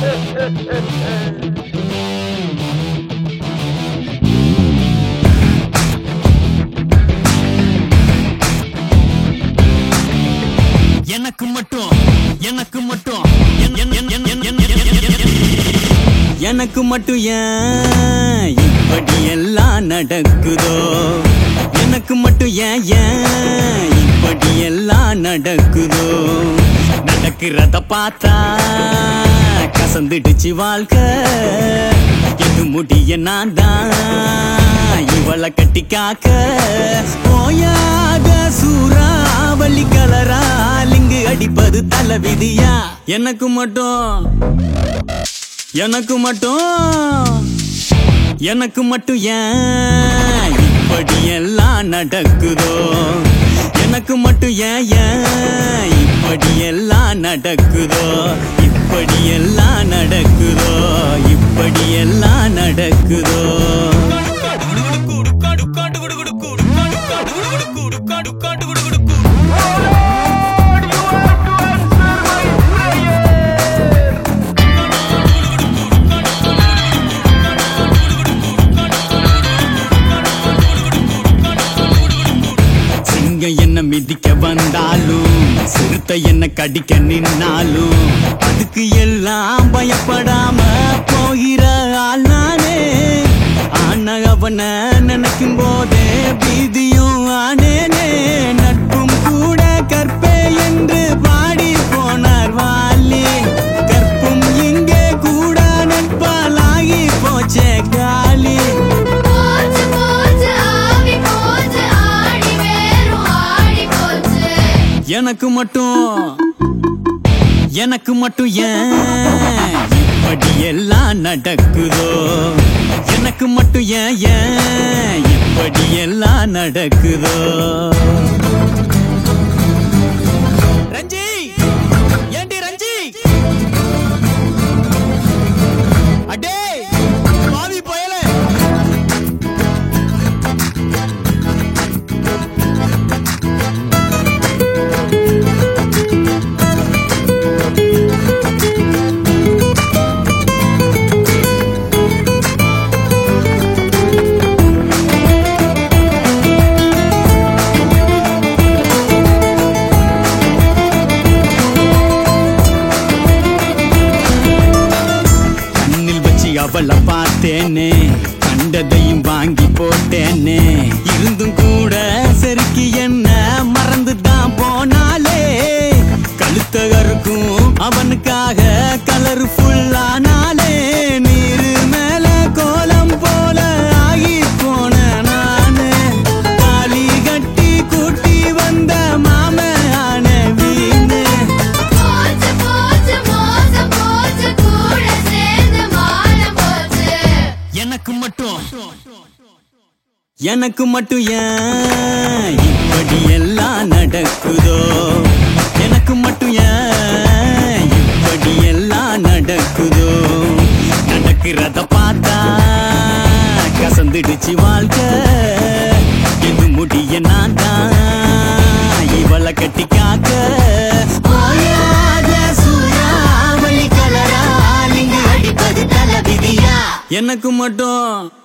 எனக்கு மட்டும் எனக்கு மட்டும் என்- என்- என்- என்- என்- என்- என்- என்- என்- என்- எனக்கு மட்டும் ஏன் இப்படி எல்லாம் நடக்குதோ எனக்கு மட்டும் ஏன் ஏன் இப்படி எல்லாம் நடக்குதோ நடக்கிறத பார்த்தா கசந்துடுச்சு வாழ்க்கை எது முடிய நான் தான் இவளை கட்டி காக்க போயாத சூறாவளி கலரால் இங்கு அடிப்பது தலை விதியா எனக்கு மட்டும் எனக்கு மட்டும் எனக்கு மட்டும் ஏன் இப்படி எல்லாம் நடக்குதோ எனக்கு மட்டும் ஏன் ஏன் இப்படி எல்லாம் நடக்குதோ இப்படி எல்லாம் நடக்குதோ இப்படி எல்லாம் நடக்குதோ சிங்கம் என்ன மிதிக்க வந்தாலும் சிறுத்தை என்ன கடிக்க நின்னாலும் அதுக்கு எல்லாம் பயப்படாம போகிற ஆள் நானே ஆன அவன நினைக்கும் போதே பீதியும் ஆனேனே நட்பும் கூட கற்பே என்று பாடி போனார் வாலி கற்பும் இங்கே கூட நட்பாலாகி போச்சே காலி போச்சு போச்சு ஆவி போச்சு ஆடி வேரும் ஆடி போச்சு எனக்கு மட்டும் எனக்கு மட்டும் ஏன் இப்படி எல்லாம் நடக்குதோ எனக்கு மட்டும் ஏன் ஏன் இப்படி எல்லாம் நடக்குதோ ரஞ்சி ஏண்டி ரஞ்சி அடே பாவி பயலே கண்ணில் வச்சு அவளை பார்த்தேனே கண்டதையும் வாங்கி போட்டேனே இருந்தும் கூட செருக்கி என்ன மறந்து தான் போனாலே கழுத்த கருக்கும் அவனுக்காக கலர் ஃபுல்லானாலே நீரு மேல கோலம் போல ஆகி போன நானு தாலி கட்டி கூட்டி வந்த மாம வீணு போச்சு போச்சு மோசம் போச்சு கூட சேர்ந்து மானம் போச்சு எனக்கு மட்டும் எனக்கு மட்டும் ஏன் இப்படி எல்லாம் நடக்குதோ எனக்கு மட்டும் ஏன் இப்படி எல்லாம் நடக்குதோ நடக்கிறத பார்த்தா கசந்துடுச்சு வாழ்க்கை இது முடிய நான் தான் இவளை கட்டி காக்க ஓயாத சூறாவளி கலரால் இங்கு அடிப்பது தலை விதியா எனக்கு மட்டும்